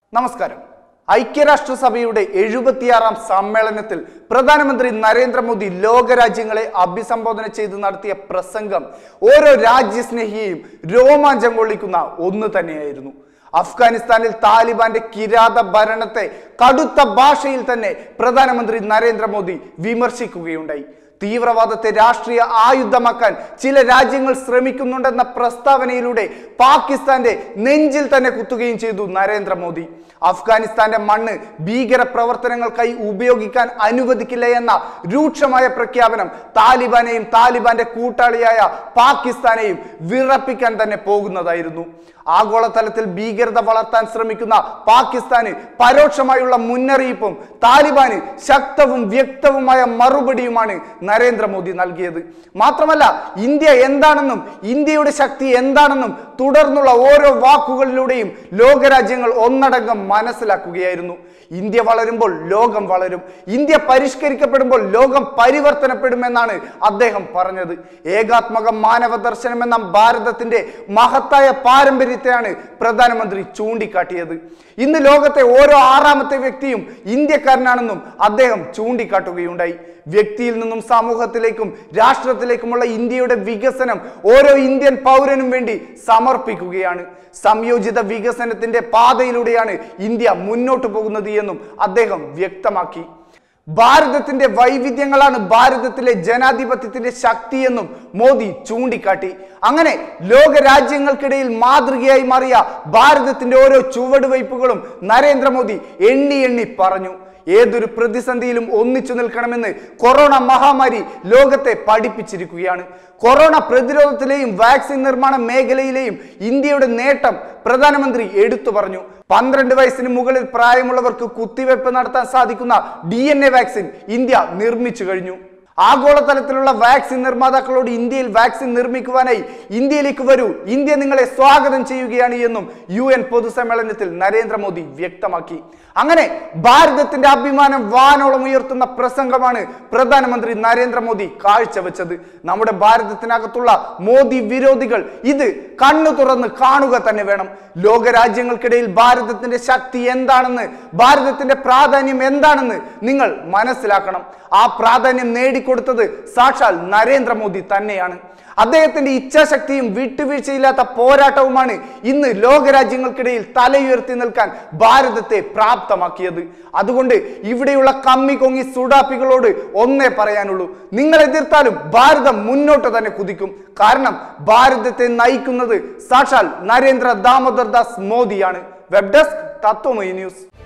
നമസ്കാരം ഐക്യരാഷ്ട്രസഭയുടെ എഴുപത്തിയാറാം സമ്മേളനത്തിൽ പ്രധാനമന്ത്രി നരേന്ദ്രമോദി ലോകരാജ്യങ്ങളെ അഭിസംബോധന ചെയ്ത് നടത്തിയ പ്രസംഗം ഓരോ രാജ്യസ്നേഹിയെയും രോമാഞ്ചം കൊള്ളിക്കുന്ന ഒന്ന് തന്നെയായിരുന്നു അഫ്ഗാനിസ്ഥാനിൽ താലിബാന്റെ കിരാത ഭരണത്തെ കടുത്ത ഭാഷയിൽ തന്നെ പ്രധാനമന്ത്രി നരേന്ദ്രമോദി വിമർശിക്കുകയുണ്ടായി തീവ്രവാദത്തെ രാഷ്ട്രീയ ആയുധമാക്കാൻ ചില രാജ്യങ്ങൾ ശ്രമിക്കുന്നുണ്ടെന്ന പ്രസ്താവനയിലൂടെ പാകിസ്ഥാന്റെ നെഞ്ചിൽ തന്നെ കുത്തുകയും ചെയ്തു നരേന്ദ്രമോദി അഫ്ഗാനിസ്ഥാന്റെ മണ്ണ് ഭീകര പ്രവർത്തനങ്ങൾക്കായി ഉപയോഗിക്കാൻ അനുവദിക്കില്ല എന്ന രൂക്ഷമായ പ്രഖ്യാപനം താലിബാനെയും താലിബാന്റെ കൂട്ടാളിയായ പാകിസ്ഥാനെയും വിറപ്പിക്കാൻ തന്നെ പോകുന്നതായിരുന്നു ആഗോളതലത്തിൽ ഭീകരത വളർത്താൻ ശ്രമിക്കുന്ന പാകിസ്ഥാന് പരോക്ഷമായുള്ള മുന്നറിയിപ്പും താലിബാന് ശക്തവും വ്യക്തവുമായ മറുപടിയുമാണ് നരേന്ദ്രമോദി നൽകിയത് മാത്രമല്ല ഇന്ത്യ എന്താണെന്നും ഇന്ത്യയുടെ ശക്തി എന്താണെന്നും തുടർന്നുള്ള ഓരോ വാക്കുകളിലൂടെയും ലോകരാജ്യങ്ങൾ ഒന്നടങ്കം മനസ്സിലാക്കുകയായിരുന്നു ഇന്ത്യ വളരുമ്പോൾ ലോകം വളരും ഇന്ത്യ പരിഷ്കരിക്കപ്പെടുമ്പോൾ ലോകം പരിവർത്തനപ്പെടുമെന്നാണ് അദ്ദേഹം പറഞ്ഞത് ഏകാത്മക മാനവ ദർശനം എന്ന ഭാരതത്തിന്റെ മഹത്തായ പാരമ്പര്യത്തെയാണ് പ്രധാനമന്ത്രി ചൂണ്ടിക്കാട്ടിയത് ഇന്ന് ലോകത്തെ ഓരോ ആറാമത്തെ വ്യക്തിയും ഇന്ത്യക്കാരനാണെന്നും അദ്ദേഹം ചൂണ്ടിക്കാട്ടുകയുണ്ടായി വ്യക്തിയിൽ നിന്നും സമൂഹത്തിലേക്കും രാഷ്ട്രത്തിലേക്കുമുള്ള ഇന്ത്യയുടെ വികസനം ഓരോ ഇന്ത്യൻ പൗരനും വേണ്ടി സമർപ്പിക്കുകയാണ് സംയോജിത വികസനത്തിന്റെ പാതയിലൂടെയാണ് ഇന്ത്യ മുന്നോട്ട് പോകുന്നത് എന്നും അദ്ദേഹം വ്യക്തമാക്കി ഭാരതത്തിന്റെ വൈവിധ്യങ്ങളാണ് ഭാരതത്തിലെ ജനാധിപത്യത്തിന്റെ ശക്തിയെന്നും മോദി ചൂണ്ടിക്കാട്ടി അങ്ങനെ ലോക രാജ്യങ്ങൾക്കിടയിൽ മാതൃകയായി മാറിയ ഭാരതത്തിന്റെ ഓരോ ചുവടുവയ്പ്പുകളും നരേന്ദ്രമോദി എണ്ണി എണ്ണി പറഞ്ഞു ഏതൊരു പ്രതിസന്ധിയിലും ഒന്നിച്ചു നിൽക്കണമെന്ന് കൊറോണ മഹാമാരി ലോകത്തെ പഠിപ്പിച്ചിരിക്കുകയാണ് കൊറോണ പ്രതിരോധത്തിലെയും വാക്സിൻ നിർമ്മാണ മേഖലയിലെയും ഇന്ത്യയുടെ നേട്ടം പ്രധാനമന്ത്രി എടുത്തു പറഞ്ഞു പന്ത്രണ്ട് വയസ്സിന് മുകളിൽ പ്രായമുള്ളവർക്ക് കുത്തിവയ്പ് നടത്താൻ സാധിക്കുന്ന ഡി വാക്സിൻ ഇന്ത്യ നിർമ്മിച്ചു കഴിഞ്ഞു ആഗോളതലത്തിലുള്ള വാക്സിൻ നിർമ്മാതാക്കളോട് ഇന്ത്യയിൽ വാക്സിൻ നിർമ്മിക്കുവാനായി ഇന്ത്യയിലേക്ക് വരൂ ഇന്ത്യ നിങ്ങളെ സ്വാഗതം ചെയ്യുകയാണ് എന്നും യു എൻ പൊതുസമ്മേളനത്തിൽ നരേന്ദ്രമോദി വ്യക്തമാക്കി അങ്ങനെ ഭാരതത്തിന്റെ അഭിമാനം വാനോളം ഉയർത്തുന്ന പ്രസംഗമാണ് പ്രധാനമന്ത്രി നരേന്ദ്രമോദി കാഴ്ചവെച്ചത് നമ്മുടെ ഭാരതത്തിനകത്തുള്ള മോദി വിരോധികൾ ഇത് കണ്ണു തുറന്ന് കാണുക തന്നെ വേണം ലോകരാജ്യങ്ങൾക്കിടയിൽ ഭാരതത്തിന്റെ ശക്തി എന്താണെന്ന് ഭാരതത്തിന്റെ പ്രാധാന്യം എന്താണെന്ന് നിങ്ങൾ മനസ്സിലാക്കണം ആ പ്രാധാന്യം നേടിക്കൊടുത്തത് സാക്ഷാൽ നരേന്ദ്രമോദി തന്നെയാണ് അദ്ദേഹത്തിന്റെ ഇച്ഛാശക്തിയും വിട്ടുവീഴ്ചയില്ലാത്ത പോരാട്ടവുമാണ് ഇന്ന് ലോകരാജ്യങ്ങൾക്കിടയിൽ തലയുയർത്തി നിൽക്കാൻ ഭാരതത്തെ പ്രാപ്തമാക്കിയത് അതുകൊണ്ട് ഇവിടെയുള്ള കമ്മി കൊങ്ങി സുഡാപ്പികളോട് ഒന്നേ പറയാനുള്ളൂ നിങ്ങൾ എതിർത്താലും ഭാരതം മുന്നോട്ട് തന്നെ കുതിക്കും കാരണം ഭാരതത്തെ നയിക്കുന്നത് സാക്ഷാൽ നരേന്ദ്ര ദാമോദർ ദാസ് മോദിയാണ് വെബ് ഡെസ്ക് തത്വമയി ന്യൂസ്